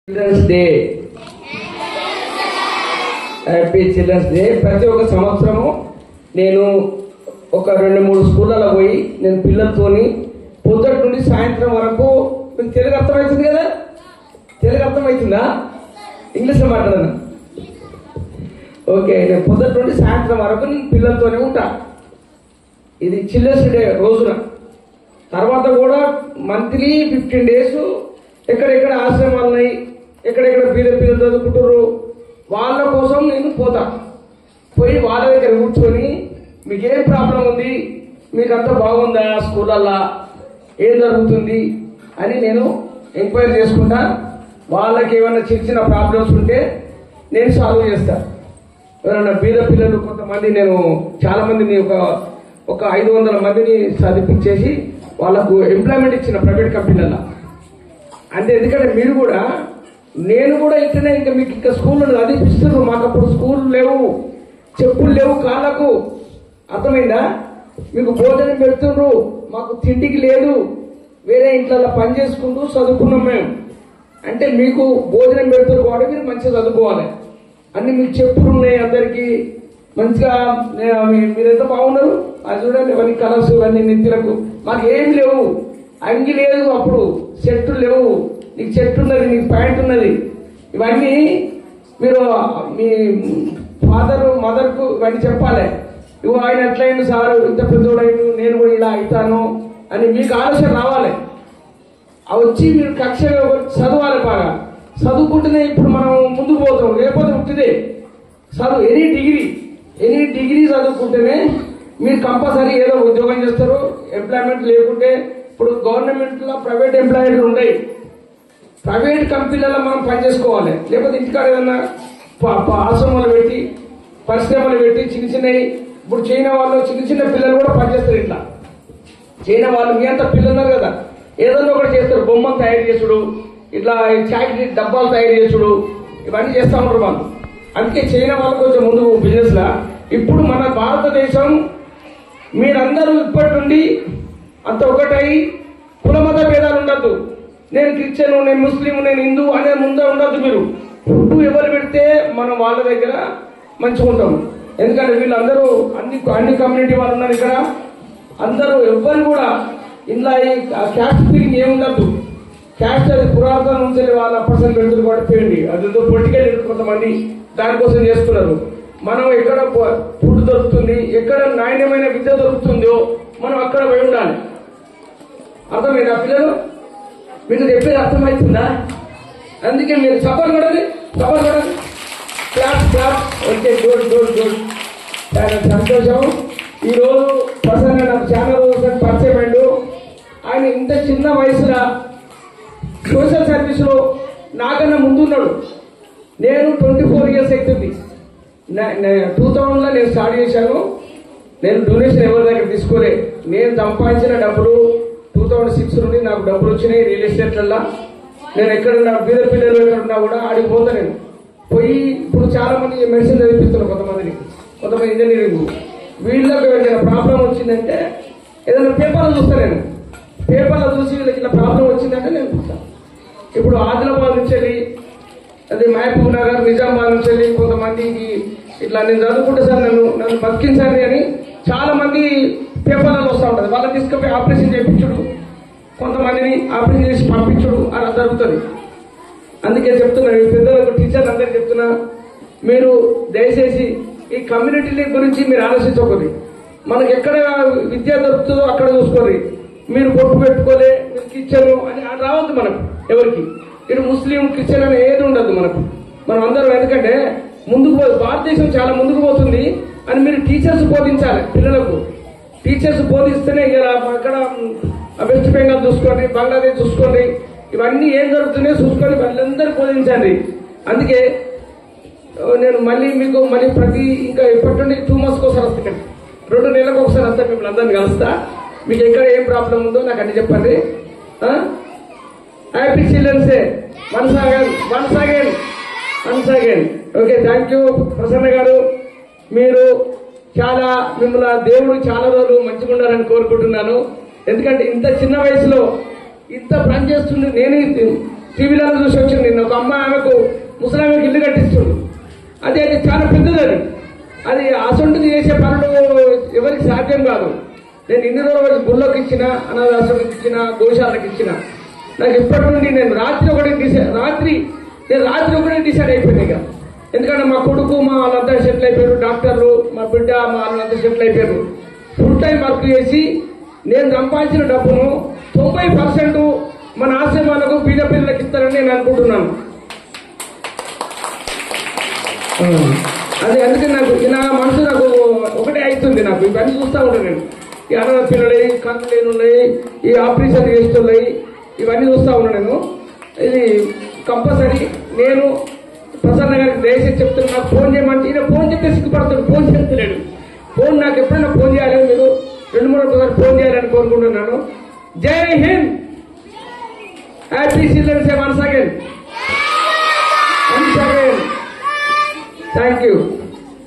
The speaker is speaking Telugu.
children's day happy children's day ప్రతి ఒక్క సంవత్సరము నేను ఒక రెండు మూడు స్కూళ్ళలో పోయి నేను పిల్లలతోని పొద్దుటి నుండి సాయంత్రం వరకు మీకు తెలుగు అర్థమవుతుంది కదా తెలుగు అర్థమవుతుందా ఇంగ్లీష్లో మాట్లాడను ఓకే నేను పొద్దుటి నుండి సాయంత్రం వరకు నేను పిల్లలతోనే ఉంటా ఇది చిల్డ్రన్స్ డే రోజున తర్వాత కూడా మంత్లీ ఫిఫ్టీన్ డేస్ ఎక్కడెక్కడ ఆశ్రమాలు ఉన్నాయి ఎక్కడెక్కడ బీద పిల్లలు చదువుకుంటారు వాళ్ళ కోసం నేను పోతా పోయి వాళ్ళ దగ్గర కూర్చొని మీకు ఏం ప్రాబ్లం ఉంది మీకు అంతా బాగుందా స్కూలల్లా ఏం జరుగుతుంది అని నేను ఎంక్వైరీ చేసుకుంటా వాళ్ళకి ఏమైనా చిన్న చిన్న ప్రాబ్లమ్స్ ఉంటే నేను సాల్వ్ చేస్తా ఎవరైనా బీద పిల్లలు కొంతమంది నేను చాలా మందిని ఒక ఒక ఐదు వందల మందిని చదివించేసి వాళ్ళకు ఎంప్లాయ్మెంట్ ఇచ్చిన ప్రైవేట్ కంపెనీలలో అంటే ఎందుకంటే మీరు కూడా నేను కూడా ఇట్లనే ఇంకా మీకు ఇంకా స్కూల్లో చదివిస్తున్నారు మాకు అప్పుడు స్కూల్ లేవు చెప్పులు లేవు కాళ్ళకు అర్థమైందా మీకు భోజనం పెడుతుండ్రు మాకు తిండికి లేదు వేరే ఇంట్లో పని చేసుకుంటూ చదువుకున్నాం మేము అంటే మీకు భోజనం పెడుతున్నారు కాబట్టి మీరు మంచిగా చదువుకోవాలి అన్ని మీకు చెప్పులు ఉన్నాయి అందరికి మంచిగా నే- మీ- మీరెంత బాగున్నారు అది చూడండి అవన్నీ కలర్స్ అన్ని నిత్యులకు మాకు ఏం లేవు అంగి లేదు అప్పుడు చెట్టు లేవు నీకు చెట్టు ఉన్నది నీకు ప్యాంట్ ఉన్నది ఇవన్నీ మీరు మీ ఫాదర్ మదర్ కు ఇవన్నీ చెప్పాలి ఇవ్వ ఆయన ఎట్లయిండు సార్ ఇంత పెద్దోడైండు నేను కూడా ఇలా అవుతాను అని మీకు ఆలోచన రావాలి అవి వచ్చి మీరు కక్ష చదవాలి బాగా చదువుకుంటేనే ఇప్పుడు మనం ముందుకు పోతాం లేకపోతే ఉంటుందే చదువు ఎనీ డిగ్రీ ఎనీ డిగ్రీ చదువుకుంటేనే మీరు కంపల్సరీ ఏదో ఉద్యోగం చేస్తారు ఎంప్లాయ్మెంట్ లేకుంటే ఇప్పుడు గవర్నమెంట్ లో ప్రైవేట్ ఎంప్లాయీలు ఉన్నాయి ప్రైవేట్ కంపెనీలలో మనం పని చేసుకోవాలి లేకపోతే ఇంటికాడ ఏదన్నా ప- ప- ఆశ్రమాలు పెట్టి పరిశ్రమలు పెట్టి చిన్న చిన్నవి ఇప్పుడు చైనా వాళ్ళు చిన్న చిన్న పిల్లలు కూడా పనిచేస్తారు ఇట్లా చైనా వాళ్ళు మీ అంత పిల్లలు ఉన్నారు కదా ఏదన్నా ఒకటి చేస్తారు బొమ్మలు తయారు చేసుడు ఇట్లా చాక్లెట్ డబ్బాలు తయారు చేసుడు ఇవన్నీ చేస్తా ఉంటారు వాళ్ళు అందుకే చైనా వాళ్ళు కొంచెం ముందు బిజినెస్ లా ఇప్పుడు మన భారతదేశం మీరందరూ ఇప్పటి నుండి అంత ఒకటై కుల మత భేదాలు ఉండద్దు నేను క్రిస్టియన్ నేను ముస్లిం నేను హిందూ అనే ముందే ఉండద్దు మీరు ఫుడ్ ఎవరు పెడితే మనం వాళ్ళ దగ్గర మంచిగా ఉంటాం ఎందుకంటే వీళ్ళందరూ అన్ని అన్ని కమ్యూనిటీ వాళ్ళు ఉన్నారు ఇక్కడ అందరూ ఎవ్వరు కూడా ఇంట్లో ఈ క్యాస్ట్ ఫీలింగ్ ఏముండద్దు క్యాస్ట్ అది పురాతన నుంచి వాళ్ళ పర్సన్ పెడుతున్నారు కాబట్టి పోయింది అదేదో పొలిటికల్ కొంతమంది దానికోసం చేస్తున్నారు మనం ఎక్కడ ప- ఫుడ్ దొరుకుతుంది ఎక్కడ నాణ్యమైన విద్య దొరుకుతుందో మనం అక్కడ పోయి ఉండాలి అర్థమైందా పిల్లలు మీకు చెప్పేది అర్థమవుతుందా అందుకే మీరు సఫర్ కొడండి సఫర్ కొడండి class class okay good good good చాలా సంతోషం ఈ రోజు ప్రసన్న నాకు చాలా రోజులు పరిచయం అయ్యిండు ఆయన ఇంత చిన్న వయసులో సోషల్ సర్వీస్ లో నాకన్నా ముందున్నాడు నేను ట్వంటీ ఫోర్ ఇయర్స్ అవుతుంది టూ థౌజండ్ లో నేను స్టార్ట్ చేశాను నేను డొనేషన్ ఎవరి దగ్గర తీసుకోలే నేను సంపాదించిన డబ్బులు టూ థౌజండ్ సిక్స్ నుండి నాకు డబ్బులు వచ్చినాయి రియల్ ఎస్టేట్లల్లో నేను ఎక్కడున్నా బీద పిల్లలు ఎక్కడున్నా కూడా ఆడికి పోతా నేను పోయి ఇప్పుడు చాలా మంది మెడిసిన్ చదివిస్తున్నారు కొంతమందిని కొంతమంది ఇంజనీరింగ్ వీళ్ళకి ఏదైనా ప్రాబ్లం వచ్చిందంటే ఏదైనా పేపర్లు చూస్తా నేను పేపర్లో చూసి వీళ్ళకి ఇట్లా ప్రాబ్లం వచ్చిందంటే నేను చూస్తాను ఇప్పుడు ఆదిలాబాద్ నుంచి వెళ్ళి అదే మహబూబ్ నగర్ నిజామాబాద్ నుంచి వెళ్ళి కొంతమందికి ఇట్లా నేను చదువుకుంటే సార్ నన్ను నన్ను బతికించండి అని చాలా మంది పేపర్లలో వస్తూ ఉంటుంది వాళ్ళని తీసుకుపోయి ఆపరేషన్ చేయించుడు కొంతమందిని ఆపరేషన్ చేసి పంపించుడు అలా జరుగుతుంది అందుకే చెప్తున్నా ఈ పెద్దలకు టీచర్లు అందరికి చెప్తున్నా మీరు దయచేసి ఈ కమ్యూనిటీ గురించి మీరు ఆలోచించకూడదు మనకి ఎక్కడ విద్య దొరుకుతుందో అక్కడ చూసుకోరు మీరు బొట్టు పెట్టుకోలే మీరు కిచెన్ అని అది రావద్దు మనకు ఎవరికి ఇటు ముస్లిం క్రిస్టియన్ అని ఏది ఉండదు మనకు మనం అందరం ఎందుకంటే ముందుకు పో భారతదేశం చాలా ముందుకు పోతుంది అని మీరు టీచర్స్ బోధించాలి పిల్లలకు టీచర్స్ బోధిస్తేనే ఇలా అక్కడ వెస్ట్ బెంగాల్ చూసుకోండి బంగ్లాదేశ్ చూసుకోండి ఇవన్నీ ఏం జరుగుతున్నాయో చూసుకొని వాళ్ళందరూ బోధించండి అందుకే ఓ, నేను మళ్ళీ మీకు మళ్ళీ ప్రతి ఇంకా ఇప్పటి నుండి టూ మంత్స్కి ఒకసారి వస్తాను రెండు నెలలకు ఒకసారి వస్తా మిమ్మల్ని అందరిని కలుస్తా మీకు ఎక్కడ ఏం ప్రాబ్లం ఉందో నాకు అన్ని చెప్పండి happy children's day once again once again once again okay thank you Prasanna garu మీరు చాలా మిమ్మల్ని దేవుడు చాలా రోజులు మంచిగా ఉండాలని కోరుకుంటున్నాను ఎందుకంటే ఇంత చిన్న వయసులో ఇంత పని చేస్తుంది నేనే టీవీలో చూసి వచ్చింది నిన్న ఒక అమ్మాయి ఆమెకు ముసలామెకి ఇల్లు కట్టిస్తుంది అది అది చాలా పెద్దది అది అది అసొంటిది చేసే పనులు ఎవరికి సాధ్యం కాదు నేను ఇన్ని రోజులు గుళ్ళకి ఇచ్చిన అనాథాశ్రమకి ఇచ్చిన గోశాలకు ఇచ్చిన నాకు ఇప్పటి నుండి నేను రాత్రి ఒకటి డిసైడ్ రాత్రి నేను రాత్రి ఒకటే డిసైడ్ అయిపోయింది ఇక ఎందుకంటే మా కొడుకు మా వాళ్ళంతా సెటిల్ అయిపోయారు డాక్టర్లు మా బిడ్డ మా వాళ్ళంతా సెటిల్ అయిపోయారు ఫుల్ టైం వర్క్ చేసి నేను సంపాదించిన డబ్బును తొంభై పర్సెంట్ మన ఆశ్రమాలకు బీద పిల్లలకి ఇస్తారని నేను అనుకుంటున్నాను ఆ, అది అందుకే నాకు నా మనసు నాకు ఒకటే అవుతుంది నాకు ఇవన్నీ చూస్తూ ఉంటాను నేను ఈ అనాథ పిల్లలు కళ్ళు లేనున్నాయి ఈ ఆపరేషన్ చేస్తున్నాయి ఇవన్నీ చూస్తూ ఉన్నాను నేను ఇది కంపల్సరీ నేను ప్రసన్న గారికి దయచేసి చెప్తున్నా నాకు ఫోన్ చేయమంటే ఈయన ఫోన్ చెప్తే సిగ్గుపడతాడు ఫోన్ చెప్తలేడు ఫోన్ నాకు ఎప్పుడైనా ఫోన్ చేయాలి మీరు రెండు మూడు ఒకసారి ఫోన్ చేయాలని కోరుకుంటున్నాను Jai Hind happy children's day once again once again thank you